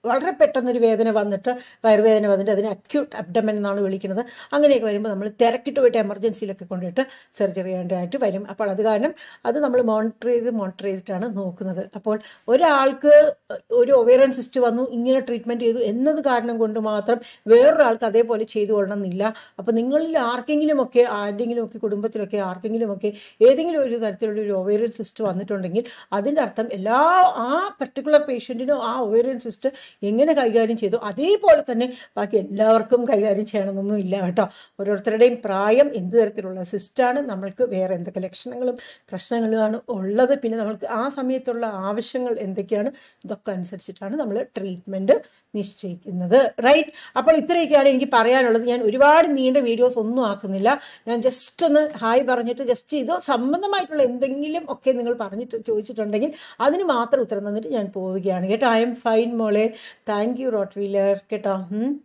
Speaker 1: വളരെ പെട്ടെന്നൊരു വേദന വന്നിട്ട് വയറുവേദന വന്നിട്ട് അതിന് അക്യൂട്ട് അബ്ഡമൻ എന്നാണ് വിളിക്കുന്നത് അങ്ങനെയൊക്കെ വരുമ്പോൾ നമ്മൾ തിരക്കിട്ട് പോയിട്ട് എമർജൻസിയിലൊക്കെ കൊണ്ടുപോയിട്ട് സർജറി ചെയ്യേണ്ടതായിട്ട് വരും അപ്പോൾ അത് കാരണം അത് നമ്മൾ മോണിറ്റർ ചെയ്ത് മോണിറ്റർ ചെയ്തിട്ടാണ് നോക്കുന്നത് അപ്പോൾ ഒരാൾക്ക് ഒരു ഒവേറിയൻ സിസ്റ്റ് വന്നു ഇങ്ങനെ ട്രീറ്റ്മെൻറ്റ് ചെയ്തു എന്നത് കാരണം കൊണ്ട് മാത്രം വേറൊരാൾക്ക് അതേപോലെ ചെയ്തു കൊള്ളണം എന്നില്ല അപ്പോൾ നിങ്ങളിൽ ആർക്കെങ്കിലുമൊക്കെ ആരുടെങ്കിലുമൊക്കെ കുടുംബത്തിലൊക്കെ ആർക്കെങ്കിലുമൊക്കെ ഏതെങ്കിലും ഒരു തരത്തിലുള്ള ഒരു ഒവേറിയൻ സിസ്റ്റ് വന്നിട്ടുണ്ടെങ്കിൽ അതിൻ്റെ അർത്ഥം എല്ലാ ആ പർട്ടിക്കുലർ പേഷ്യൻറ്റിനും ആ ഒവേറിയൻ സിസ്റ്റ് എങ്ങനെ കൈകാര്യം ചെയ്തു അതേപോലെ തന്നെ ബാക്കി എല്ലാവർക്കും കൈകാര്യം ചെയ്യണമെന്നൊന്നും ഇല്ല കേട്ടോ ഓരോരുത്തരുടെയും പ്രായം എന്ത് തരത്തിലുള്ള സിസ്റ്റാണ് നമ്മൾക്ക് വേറെ എന്തൊക്കെ ലക്ഷണങ്ങളും പ്രശ്നങ്ങളുമാണ് ഉള്ളത് പിന്നെ നമ്മൾക്ക് ആ സമയത്തുള്ള ആവശ്യങ്ങൾ എന്തൊക്കെയാണ് ഇതൊക്കെ അനുസരിച്ചിട്ടാണ് നമ്മൾ ട്രീറ്റ്മെൻറ്റ് നിശ്ചയിക്കുന്നത് റൈറ്റ് അപ്പോൾ ഇത്രയൊക്കെയാണ് എനിക്ക് പറയാനുള്ളത് ഞാൻ ഒരുപാട് നീണ്ട വീഡിയോസ് ഒന്നും ആക്കുന്നില്ല ഞാൻ ജസ്റ്റ് ഒന്ന് ഹായ് പറഞ്ഞിട്ട് ജസ്റ്റ് ഇത് സംബന്ധമായിട്ടുള്ള എന്തെങ്കിലും ഒക്കെ നിങ്ങൾ പറഞ്ഞിട്ട് ചോദിച്ചിട്ടുണ്ടെങ്കിൽ അതിന് മാത്രം ഉത്തരം തന്നിട്ട് ഞാൻ പോവുകയാണ് കേട്ടോ ഐ എം ഫൈൻ മോളെ താങ്ക് യു റോട്ട് വീലർ കേട്ടോ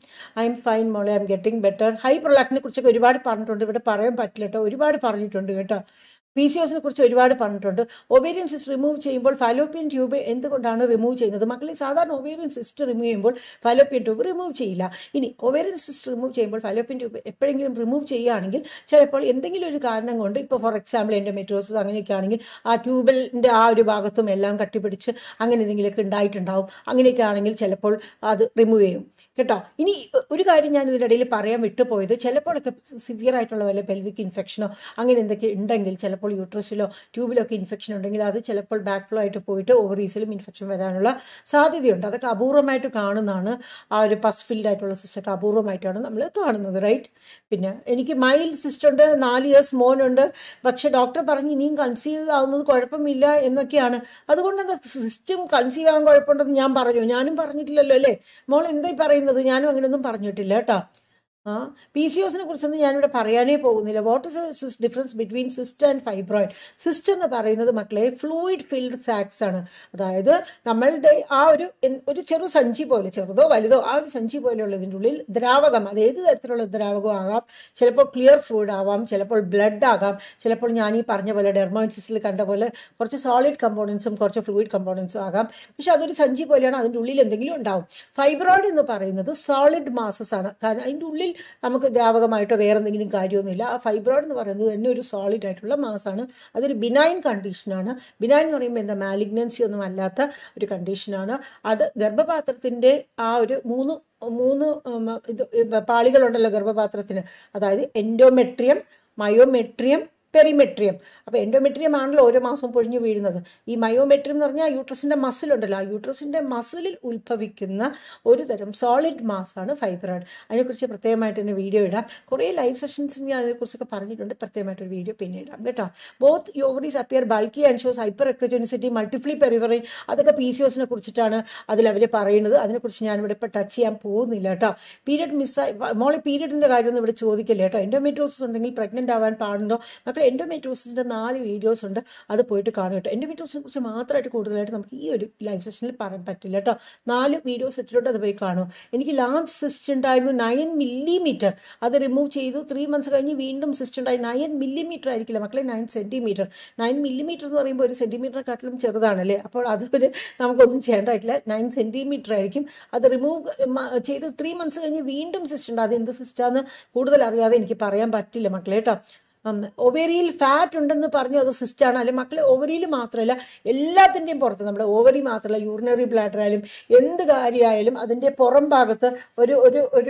Speaker 1: ഐ എം ഫൈൻ മോളെ I'm getting better high പ്രൊലാക്റ്റിനെ കുറിച്ചൊക്കെ ഒരുപാട് പറഞ്ഞിട്ടുണ്ട് ഇവിടെ പറയാൻ പറ്റില്ല കേട്ടോ ഒരുപാട് പറഞ്ഞിട്ടുണ്ട് കേട്ടോ പി സി ഒസിനെ കുറിച്ച് ഒരുപാട് പറഞ്ഞിട്ടുണ്ട് ഒവേരിയൻ സിസ്റ്റ് റിമൂവ് ചെയ്യുമ്പോൾ ഫാലോപ്പിയൻ ട്യൂബ് എന്തുകൊണ്ടാണ് റിമൂവ് ചെയ്യുന്നത് മക്കളെ സാധാരണ ഒവേരിയൻ സിസ്റ്റ് റിമൂവ് ചെയ്യുമ്പോൾ ഫാലോപ്പിയൻ ട്യൂബ് റിമൂവ് ചെയ്യില്ല ഇനി ഒവേരിയൻ സിസ്റ്റ് റിമൂവ് ചെയ്യുമ്പോൾ ഫാലോപ്പിയൻ ട്യൂബ് എപ്പോഴെങ്കിലും റിമൂവ് ചെയ്യുകയാണെങ്കിൽ ചിലപ്പോൾ എന്തെങ്കിലും ഒരു കാരണം കൊണ്ട് ഇപ്പോൾ ഫോർ എക്സാമ്പിൾ എൻഡോമെട്രോസിസ് അങ്ങനെയൊക്കെ ആണെങ്കിൽ ആ ട്യൂബിൻ്റെ ആ ഒരു ഭാഗത്തും എല്ലാം കട്ടിപ്പിടിച്ച് അങ്ങനെ എന്തെങ്കിലുമൊക്കെ ഉണ്ടായിട്ടുണ്ടാവും അങ്ങനെയൊക്കെ ആണെങ്കിൽ ചിലപ്പോൾ അത് റിമൂവ് ചെയ്യും കേട്ടോ ഇനി ഒരു കാര്യം ഞാൻ ഇതിൻ്റെ ഇടയിൽ പറയാൻ വിട്ടുപോയത് ചിലപ്പോഴൊക്കെ സിവിയർ ആയിട്ടുള്ള വല്ല പെൽവിക് ഇൻഫെക്ഷനോ അങ്ങനെ എന്തൊക്കെ ഉണ്ടെങ്കിൽ ചിലപ്പോൾ യൂട്രസിലോ ട്യൂബിലൊക്കെ ഇൻഫെക്ഷൻ ഉണ്ടെങ്കിൽ അത് ചിലപ്പോൾ ബാക്ക് ഫ്ലോ ആയിട്ട് പോയിട്ട് ഓവറീസിലും ഇൻഫെക്ഷൻ വരാനുള്ള സാധ്യതയുണ്ട് അതൊക്കെ അപൂർവമായിട്ട് കാണുന്നതാണ് ആ ഒരു പസ് ഫിൽഡ് ആയിട്ടുള്ള സിസ്റ്റൊക്കെ അപൂർവമായിട്ടാണ് നമ്മൾ കാണുന്നത് റൈറ്റ് പിന്നെ എനിക്ക് മൈൽഡ് സിസ്റ്റർ ഉണ്ട് നാല് ഇയേഴ്സ് മോനുണ്ട് പക്ഷെ ഡോക്ടർ പറഞ്ഞ് ഇനിയും കൺസീവ് ആവുന്നത് കുഴപ്പമില്ല എന്നൊക്കെയാണ് അതുകൊണ്ട് എന്താ സിസ്റ്റം കൺസീവ് ആകാൻ കുഴപ്പമുണ്ടെന്ന് ഞാൻ പറഞ്ഞു ഞാനും പറഞ്ഞിട്ടില്ലല്ലോ അല്ലേ മോൾ എന്തായി പറയുന്നത് ഞാനും അങ്ങനെയൊന്നും പറഞ്ഞിട്ടില്ല കേട്ടോ ആ പി സി ഒസിനെ കുറിച്ചൊന്നും ഞാനിവിടെ പറയാനേ പോകുന്നില്ല what is difference between cyst and fibroid cyst എന്ന് പറയുന്നത് മക്കളെ ഫ്ലൂയിഡ് ഫിൽഡ് സാക്സ് ആണ് അതായത് നമ്മളുടെ ആ ഒരു ഒരു ചെറു സഞ്ചി പോലെ ചെറുതോ വലുതോ ആ ഒരു സഞ്ചി പോലെയുള്ളതിൻ്റെ ഉള്ളിൽ ദ്രാവകം അത് ഏത് തരത്തിലുള്ള ദ്രാവകം ആകാം ചിലപ്പോൾ ക്ലിയർ ഫ്ലൂയിഡ് ആവാം ചിലപ്പോൾ ബ്ലഡ് ആകാം ചിലപ്പോൾ ഞാൻ ഈ പറഞ്ഞ പോലെ ഡെർമോൺസിസിൽ കണ്ട പോലെ കുറച്ച് സോളിഡ് കമ്പോണൻസും കുറച്ച് ഫ്ലൂയിഡ് കമ്പോണൻസും ആകാം പക്ഷെ അതൊരു സഞ്ചി പോലെയാണ് അതിൻ്റെ ഉള്ളിൽ എന്തെങ്കിലും ഉണ്ടാവും ഫൈബ്രോയിഡ് എന്ന് പറയുന്നത് സോളിഡ് മാസസ് ആണ് കാരണം അതിൻ്റെ ഉള്ളിൽ നമുക്ക് ദ്രാവകമായിട്ടോ വേറെ എന്തെങ്കിലും കാര്യമൊന്നുമില്ല ആ ഫൈബ്രോയിഡ് എന്ന് പറയുന്നത് തന്നെ ഒരു സോളിഡ് ആയിട്ടുള്ള മാസാണ് അതൊരു ബിനൈൻ കണ്ടീഷനാണ് ബിനൈൻ എന്ന് പറയുമ്പോൾ എന്താ മാലിഗ്നൻസി ഒന്നും അല്ലാത്ത ഒരു കണ്ടീഷനാണ് അത് ഗർഭപാത്രത്തിൻ്റെ ആ ഒരു മൂന്ന് മൂന്ന് ഇത് പാളികളുണ്ടല്ലോ ഗർഭപാത്രത്തിന് അതായത് എൻഡോമെട്രിയം മയോമെട്രിയം പെരിമെട്രിയം അപ്പോൾ എൻഡോമെട്രിയം ആണല്ലോ ഓരോ മാസവും പൊഴിഞ്ഞു വീഴുന്നത് ഈ മയോമെട്രിയം എന്ന് പറഞ്ഞാൽ യൂട്രസിൻ്റെ മസിൽ ഉണ്ടല്ലോ ആ യൂട്രസിൻ്റെ മസിലിൽ ഉത്ഭവിക്കുന്ന ഒരു തരം സോളിഡ് മാസാണ് ഫൈബ്രോയിഡ് അതിനെക്കുറിച്ച് പ്രത്യേകമായിട്ട് തന്നെ വീഡിയോ ഇടാം കുറേ ലൈവ് സെഷൻസിൽ ഞാൻ അതിനെക്കുറിച്ചൊക്കെ പറഞ്ഞിട്ടുണ്ട് പ്രത്യേകമായിട്ടൊരു വീഡിയോ പിന്നെ ഇടാം കേട്ടോ both ovaries appear bulky and shows hyper echogenicity multiple periphery അതൊക്കെ പി സി ഒസിനെ കുറിച്ചിട്ടാണ് അതിൽ അവർ പറയുന്നത് അതിനെക്കുറിച്ച് ഞാനിവിടെ ഇപ്പോൾ ടച്ച് ചെയ്യാൻ പോകുന്നില്ല കേട്ടോ പീരിയഡ് മിസ്സായി മോളെ പീരിയഡിൻ്റെ കാര്യമൊന്നും ഇവിടെ ചോദിക്കില്ല കേട്ടോ എൻഡോമെട്രോസിസ് ഉണ്ടെങ്കിൽ പ്രഗ്നൻ്റ് ആവാൻ പാടുണ്ടോ മക്കൾ എൻഡോമെട്രോസിൻ്റെ നാല് വീഡിയോസ് ഉണ്ട് അത് പോയിട്ട് കാണും കേട്ടോ എൻഡോമെട്രോസിനെ കുറിച്ച് മാത്രമായിട്ട് കൂടുതലായിട്ട് നമുക്ക് ഈ ഒരു ലൈവ് സെഷനിൽ പറയാൻ പറ്റില്ല കേട്ടോ നാല് വീഡിയോസ് ഇട്ടിട്ടുണ്ട് അത് പോയി കാണും എനിക്ക് ലാർജ് സിസ്റ്റ് ഉണ്ടായിരുന്നു നയൻ മില്ലിമീറ്റർ അത് റിമൂവ് ചെയ്തു ത്രീ മന്ത്സ് കഴിഞ്ഞ് വീണ്ടും സിസ്റ്റ് ഉണ്ടായി നയൻ മില്ലിമീറ്റർ ആയിരിക്കില്ല മക്കളെ നയൻ സെൻറ്റിമീറ്റർ നയൻ മില്ലിമീറ്റർ എന്ന് പറയുമ്പോൾ ഒരു സെൻറ്റിമീറ്ററിനെക്കാട്ടിലും ചെറുതാണല്ലേ അപ്പോൾ അതൊരു നമുക്കൊന്നും ചെയ്യേണ്ടതായിട്ടില്ല നയൻ സെൻറ്റിമീറ്റർ ആയിരിക്കും അത് റിമൂവ് ചെയ്ത് ത്രീ മന്ത്സ് കഴിഞ്ഞ് വീണ്ടും സിസ്റ്റ് ഉണ്ട് അത് എന്ത് സിസ്റ്റാന്ന് കൂടുതൽ അറിയാതെ എനിക്ക് പറയാൻ പറ്റില്ല മക്കളെ കേട്ടോ ഒവറിയിൽ ഫാറ്റ് ഉണ്ടെന്ന് പറഞ്ഞു അത് സിസ്റ്റാണ് അല്ലെങ്കിൽ മക്കളെ ഓവറിയിൽ മാത്രമല്ല എല്ലാത്തിൻ്റെയും പുറത്ത് നമ്മുടെ ഓവറി മാത്രമല്ല യൂറിനറി ബ്ലാഡർ ആയാലും എന്ത് കാര്യമായാലും അതിൻ്റെ പുറം ഭാഗത്ത് ഒരു ഒരു ഒരു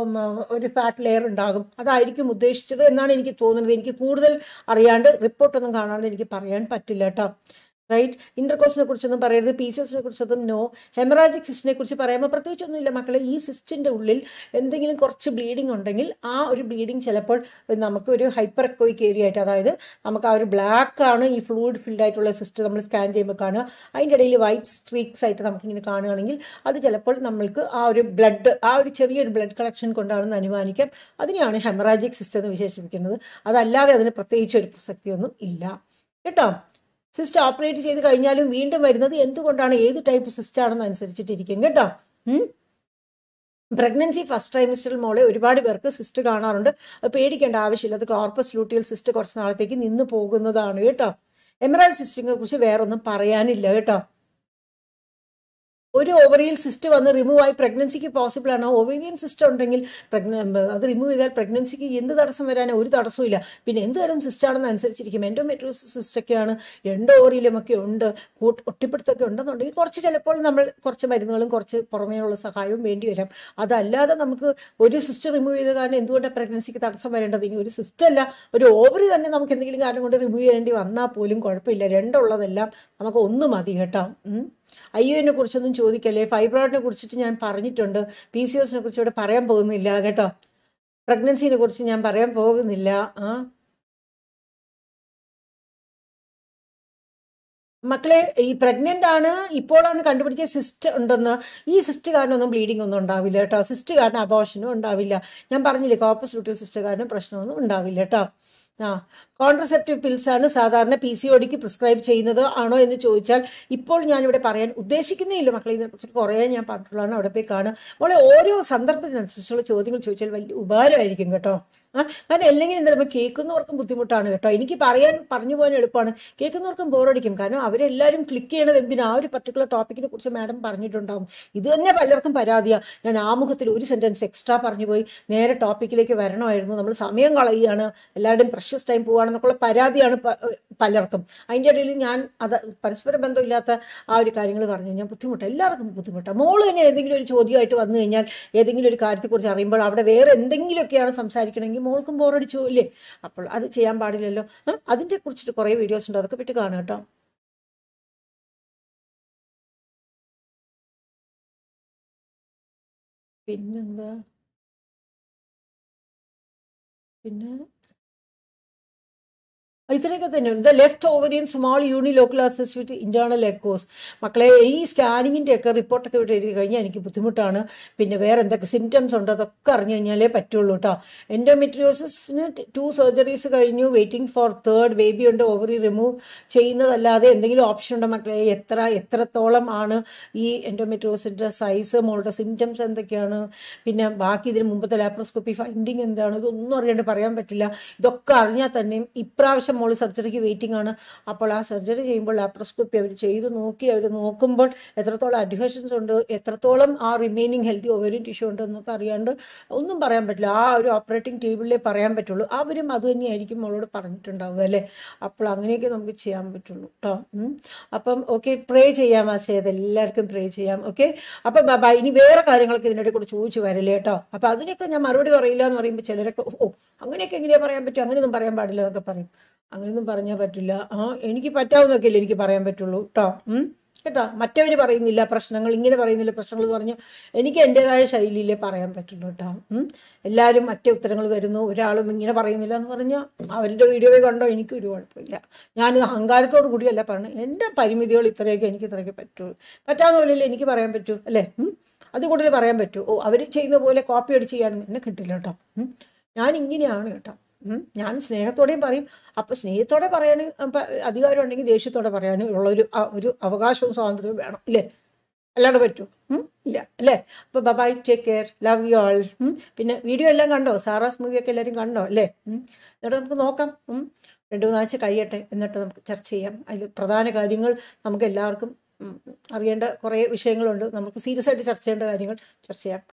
Speaker 1: ഒരു ഫാറ്റ് ലെയർ ഉണ്ടാകും അതായിരിക്കും ഉദ്ദേശിച്ചത് എന്നാണ് എനിക്ക് തോന്നുന്നത് എനിക്ക് കൂടുതൽ അറിയാണ്ട് റിപ്പോർട്ടൊന്നും കാണാണ്ട് എനിക്ക് പറയാൻ പറ്റില്ല കേട്ടോ റൈറ്റ് ഇന്റർകോസിനെ കുറിച്ചൊന്നും പറയരുത് പി സി എസിനെ കുറിച്ചൊന്നും നോ ഹെമറാജിക് സിസ്റ്റിനെ കുറിച്ച് പറയുമ്പോൾ പ്രത്യേകിച്ചൊന്നുമില്ല മക്കളെ ഈ സിസ്റ്റിൻ്റെ ഉള്ളിൽ എന്തെങ്കിലും കുറച്ച് ബ്ലീഡിംഗ് ഉണ്ടെങ്കിൽ ആ ഒരു ബ്ലീഡിംഗ് ചിലപ്പോൾ നമുക്ക് ഒരു ഹൈപ്പർ എക്കോയിക് ഏരിയ ആയിട്ട് അതായത് നമുക്ക് ആ ഒരു ബ്ലാക്ക് ആണ് ഈ ഫ്ലൂയിഡ് ഫിൽഡ് ആയിട്ടുള്ള സിസ്റ്റ് നമ്മൾ സ്കാൻ ചെയ്യുമ്പോൾ കാണുക അതിൻ്റെ ഇടയിൽ വൈറ്റ് സ്ട്രീക്സ് ആയിട്ട് നമുക്കിങ്ങനെ കാണുകയാണെങ്കിൽ അത് ചിലപ്പോൾ നമ്മൾക്ക് ആ ഒരു ബ്ലഡ് ആ ഒരു ചെറിയൊരു ബ്ലഡ് കളക്ഷൻ കൊണ്ടാണെന്ന് അനുമാനിക്കാം അതിനെയാണ് ഹെമറാജിക് സിസ്റ്റം എന്ന് വിശേഷിപ്പിക്കുന്നത് അതല്ലാതെ അതിന് പ്രത്യേകിച്ച് ഒരു പ്രസക്തിയൊന്നും ഇല്ല കേട്ടോ സിസ്റ്റ് ഓപ്പറേറ്റ് ചെയ്ത് കഴിഞ്ഞാലും വീണ്ടും വരുന്നത് എന്തുകൊണ്ടാണ് ഏത് ടൈപ്പ് സിസ്റ്റ് ആണെന്ന് അനുസരിച്ചിട്ടിരിക്കും കേട്ടോ പ്രഗ്നൻസി ഫസ്റ്റ് ട്രൈമിസ്റ്ററിൽ മോളെ ഒരുപാട് പേർക്ക് സിസ്റ്റ് കാണാറുണ്ട് അത് പേടിക്കേണ്ട ആവശ്യമില്ല അത് ക്ലോർപ്പസ് ലൂട്ടിയൽ സിസ്റ്റ് കുറച്ച് നാളത്തേക്ക് നിന്ന് പോകുന്നതാണ് കേട്ടോ എമറാൽ സിസ്റ്റിനെ കുറിച്ച് വേറൊന്നും പറയാനില്ല കേട്ടോ ഒരു ഓവറിയിൽ സിസ്റ്റ് വന്ന് റിമൂവ് ആയി പ്രഗ്നൻസിക്ക് പോസിബിൾ ആണ് ഓവേരിയൻ സിസ്റ്റം ഉണ്ടെങ്കിൽ പ്രഗ്ന അത് റിമൂവ് ചെയ്താൽ പ്രഗ്നൻസിക്ക് എന്ത് തടസ്സം വരാനോ ഒരു തടസ്സവും ഇല്ല പിന്നെ എന്ത് തരം സിസ്റ്റ് ആണെന്ന് അനുസരിച്ചിരിക്കും എൻഡോമെട്രോസിസ് സിസ്റ്റൊക്കെയാണ് രണ്ട് ഓവറിയിലും ഒക്കെ ഉണ്ട് കൂട്ട് ഒട്ടിപ്പിടുത്തൊക്കെ ഉണ്ടെന്നുണ്ടെങ്കിൽ കുറച്ച് ചിലപ്പോൾ നമ്മൾ കുറച്ച് മരുന്നുകളും കുറച്ച് പുറമേയുള്ള സഹായവും വേണ്ടി വരാം അതല്ലാതെ നമുക്ക് ഒരു സിസ്റ്റ് റിമൂവ് ചെയ്ത കാരണം എന്തുകൊണ്ടാണ് പ്രഗ്നൻസിക്ക് തടസ്സം വരേണ്ടത് ഇനി ഒരു സിസ്റ്റം അല്ല ഒരു ഓവറി തന്നെ നമുക്ക് എന്തെങ്കിലും കാരണം കൊണ്ട് റിമൂവ് ചെയ്യേണ്ടി വന്നാൽ പോലും കുഴപ്പമില്ല രണ്ടുള്ളതെല്ലാം നമുക്ക് ഒന്ന് മതി കേട്ടോ ഉം. ഐ യുവിനെ കുറിച്ചൊന്നും ചോദിക്കല്ലേ ഫൈബ്രോയിഡിനെ കുറിച്ചിട്ട് ഞാൻ പറഞ്ഞിട്ടുണ്ട് പി സി ഒസിനെ കുറിച്ച് ഇവിടെ പറയാൻ പോകുന്നില്ല കേട്ടോ പ്രഗ്നൻസിനെ കുറിച്ച് ഞാൻ പറയാൻ പോകുന്നില്ല ആ മക്കളെ ഈ പ്രഗ്നന്റ് ആണ് ഇപ്പോഴാണ് കണ്ടുപിടിച്ച സിസ്റ്റ് ഉണ്ടെന്ന് ഈ സിസ്റ്റ് കാരണമൊന്നും ബ്ലീഡിംഗ് ഒന്നും ഉണ്ടാവില്ല കേട്ടോ സിസ്റ്റ് കാരണം അബോഷനും ഉണ്ടാവില്ല ഞാൻ പറഞ്ഞില്ലേ കോപ്പസ് ലൂട്ടിൽ സിസ്റ്റ് കാരണം പ്രശ്നമൊന്നും ഉണ്ടാവില്ല കേട്ടോ ആ കോൺട്രസെപ്റ്റീവ് പിൽസ് ആണ് സാധാരണ പി സി ഒടിക്ക് പ്രിസ്ക്രൈബ് ചെയ്യുന്നത് ആണോ എന്ന് ചോദിച്ചാൽ ഇപ്പോൾ ഞാനിവിടെ പറയാൻ ഉദ്ദേശിക്കുന്നേയില്ല മക്കളെ ഇതിനെക്കുറിച്ച് കുറേ ഞാൻ പറഞ്ഞിട്ടുള്ളതാണ് അവിടെ പോയി കാണുക മോളെ ഓരോ സന്ദർഭത്തിനനുസരിച്ചുള്ള ചോദ്യങ്ങൾ ചോദിച്ചാൽ വലിയ ഉപകാരമായിരിക്കും കേട്ടോ ആ കാരണം അല്ലെങ്കിൽ എന്താ പറയുക കേൾക്കുന്നവർക്കും ബുദ്ധിമുട്ടാണ് കേട്ടോ എനിക്ക് പറയാൻ പറഞ്ഞു പോകാൻ എളുപ്പമാണ് കേൾക്കുന്നവർക്കും ബോറടിക്കും കാരണം അവരെല്ലാവരും ക്ലിക്ക് ചെയ്യണത് എന്തിനാ ആ ഒരു പർട്ടിക്കുലർ ടോപ്പിക്കിനെ കുറിച്ച് മാഡം പറഞ്ഞിട്ടുണ്ടാവും ഇത് തന്നെ പലർക്കും പരാതിയാണ് ഞാൻ ആമുഖത്തിൽ ഒരു സെന്റൻസ് എക്സ്ട്രാ പറഞ്ഞു പോയി നേരെ ടോപ്പിക്കിലേക്ക് വരണമായിരുന്നു നമ്മൾ സമയം കളയുകയാണ് എല്ലാവരുടെയും പ്രഷ്യസ് ടൈം പോവുകയാണെന്നൊക്കെയുള്ള പരാതിയാണ് പ- പലർക്കും അതിൻ്റെ ഇടയിൽ ഞാൻ അത് പരസ്പര ബന്ധമില്ലാത്ത ആ ഒരു കാര്യങ്ങൾ പറഞ്ഞു ഞാൻ ബുദ്ധിമുട്ട് എല്ലാവർക്കും ബുദ്ധിമുട്ടാണ് മോള് തന്നെ ഏതെങ്കിലും ഒരു ചോദ്യമായിട്ട് വന്നു കഴിഞ്ഞാൽ ഏതെങ്കിലും ഒരു കാര്യത്തെക്കുറിച്ച് അറിയുമ്പോൾ അവിടെ വേറെ എന്തെങ്കിലുമൊക്കെയാണ് സംസാരിക്കണമെങ്കിൽ മോൾക്കും ബോറടിച്ചു ഇല്ലേ അപ്പോൾ അത് ചെയ്യാൻ പാടില്ലല്ലോ ആ, അതിനെ കുറിച്ചിട്ട് കുറേ വീഡിയോസ് ഉണ്ട് അതൊക്കെ പറ്റി കാണുക കേട്ടോ പിന്നെന്താ പിന്നെ ഇത്രയൊക്കെ തന്നെ the left ovarian small unilocular cyst with internal echoes മക്കളെ ഈ സ്കാനിങ്ങിൻ്റെ ഒക്കെ റിപ്പോർട്ടൊക്കെ ഇവിടെ എഴുതി കഴിഞ്ഞാൽ എനിക്ക് ബുദ്ധിമുട്ടാണ് പിന്നെ വേറെ എന്തൊക്കെ സിംറ്റംസ് ഉണ്ട് അതൊക്കെ അറിഞ്ഞു കഴിഞ്ഞാലേ പറ്റുള്ളൂ കേട്ടോ എൻഡോമെട്രിയോസിന് ടു സർജറീസ് കഴിഞ്ഞു വെയിറ്റിംഗ് ഫോർ തേർഡ് ബേബി ഉണ്ട് ഓവറി റിമൂവ് ചെയ്യുന്നതല്ലാതെ എന്തെങ്കിലും ഓപ്ഷൻ ഉണ്ടോ മക്കളെ എത്ര എത്രത്തോളം ആണ് ഈ എൻഡോമെട്രിയോസിൻ്റെ സൈസ് മോളുടെ സിംറ്റംസ് എന്തൊക്കെയാണ് പിന്നെ ബാക്കി ഇതിന് മുമ്പത്തെ ലാപ്രോസ്കോപ്പി ഫൈൻഡിങ് എന്താണ് ഇതൊന്നും അറിയാണ്ട് പറയാൻ പറ്റില്ല ഇതൊക്കെ അറിഞ്ഞാൽ തന്നെയും ഇപ്രാവശ്യം മോള് സർജറിക്ക് വെയിറ്റിംഗ് ആണ് അപ്പോൾ ആ സർജറി ചെയ്യുമ്പോൾ ലാപ്രോസ്കോപ്പി അവർ ചെയ്ത് നോക്കി അവർ നോക്കുമ്പോൾ എത്രത്തോളം അഡ്ഹഷൻസ് ഉണ്ട് എത്രത്തോളം ആ റിമൈനിങ് ഹെൽത്തി ഓവറിൻ ടിഷ്യൂ ഉണ്ട് എന്നൊക്കെ അറിയാണ്ട് ഒന്നും പറയാൻ പറ്റില്ല ആ ഒരു ഓപ്പറേറ്റിംഗ് ടേബിളിലേ പറയാൻ പറ്റുള്ളൂ അവരും അത് തന്നെയായിരിക്കും മോളോട് പറഞ്ഞിട്ടുണ്ടാവുക അല്ലേ അപ്പോൾ അങ്ങനെയൊക്കെ നമുക്ക് ചെയ്യാൻ പറ്റുള്ളൂ കേട്ടോ ഉം. അപ്പം ഓക്കെ പ്രേ ചെയ്യാം ആ ചെയ്ത് എല്ലാവർക്കും പ്രേ ചെയ്യാം ഓക്കെ അപ്പം ബ- ബ- ഇനി വേറെ കാര്യങ്ങളൊക്കെ ഇതിനിടെ കൂടെ ചോദിച്ചു വരല്ലേ കേട്ടോ അപ്പം അതിനൊക്കെ ഞാൻ മറുപടി പറയില്ല എന്ന് പറയുമ്പോൾ ചിലരൊക്കെ ഓ അങ്ങനെയൊക്കെ എങ്ങനെയാ പറയാൻ പറ്റും അങ്ങനെയൊന്നും പറയാൻ പാടില്ല എന്നൊക്കെ പറയും അങ്ങനെയൊന്നും പറഞ്ഞാൽ പറ്റില്ല ആ എനിക്ക് പറ്റാവുന്നൊക്കെ അല്ലേ എനിക്ക് പറയാൻ പറ്റുള്ളൂ കേട്ടോ ഉം. കേട്ടോ മറ്റവർ പറയുന്നില്ല പ്രശ്നങ്ങൾ ഇങ്ങനെ പറയുന്നില്ല പ്രശ്നങ്ങൾ എന്ന് പറഞ്ഞ് എനിക്ക് എൻ്റെതായ ശൈലിയിലേ പറയാൻ പറ്റുള്ളൂ കേട്ടോ ഉം. എല്ലാവരും മറ്റേ ഉത്തരങ്ങൾ തരുന്നു ഒരാളും ഇങ്ങനെ പറയുന്നില്ല എന്ന് പറഞ്ഞാൽ അവരുടെ വീഡിയോ കണ്ടോ എനിക്ക് ഒരു കുഴപ്പമില്ല ഞാനിത് അഹങ്കാരത്തോടു കൂടിയല്ല പറഞ്ഞത് എൻ്റെ പരിമിതികൾ ഇത്രയൊക്കെ എനിക്ക് ഇത്രയൊക്കെ പറ്റുള്ളൂ പറ്റാവുന്ന പോലെയല്ലേ എനിക്ക് പറയാൻ പറ്റൂ അല്ലേ ഉം. അത് കൂടുതൽ പറയാൻ പറ്റൂ ഓ അവർ ചെയ്യുന്ന പോലെ കോപ്പി അടിച്ച് ചെയ്യാനും എന്നെ കിട്ടില്ല കേട്ടോ ഉം. ഞാൻ ഇങ്ങനെയാണ് കേട്ടോ ഉം. ഞാൻ സ്നേഹത്തോടെയും പറയും അപ്പൊ സ്നേഹത്തോടെ പറയാൻ അധികാരം ഉണ്ടെങ്കിൽ ദേഷ്യത്തോടെ പറയാനും ഉള്ള ഒരു അ- ഒരു അവകാശവും സ്വാതന്ത്ര്യവും വേണം ഇല്ലേ അല്ലാണ്ട് പറ്റൂ ഉം? ഇല്ല അല്ലേ അപ്പൊ bye take care love you all പിന്നെ വീഡിയോ എല്ലാം കണ്ടോ സാറാസ് മൂവിയൊക്കെ എല്ലാവരും കണ്ടോ അല്ലേ ഉം. എന്നിട്ട് നമുക്ക് നോക്കാം ഉം. രണ്ടു മൂന്നാഴ്ച കഴിയട്ടെ എന്നിട്ട് നമുക്ക് ചർച്ച ചെയ്യാം അതിൽ പ്രധാന കാര്യങ്ങൾ നമുക്ക് എല്ലാവർക്കും ഉം, അറിയേണ്ട കുറേ വിഷയങ്ങളുണ്ട് നമുക്ക് സീരിയസ് ആയിട്ട് ചർച്ച ചെയ്യേണ്ട കാര്യങ്ങൾ ചർച്ച ചെയ്യാം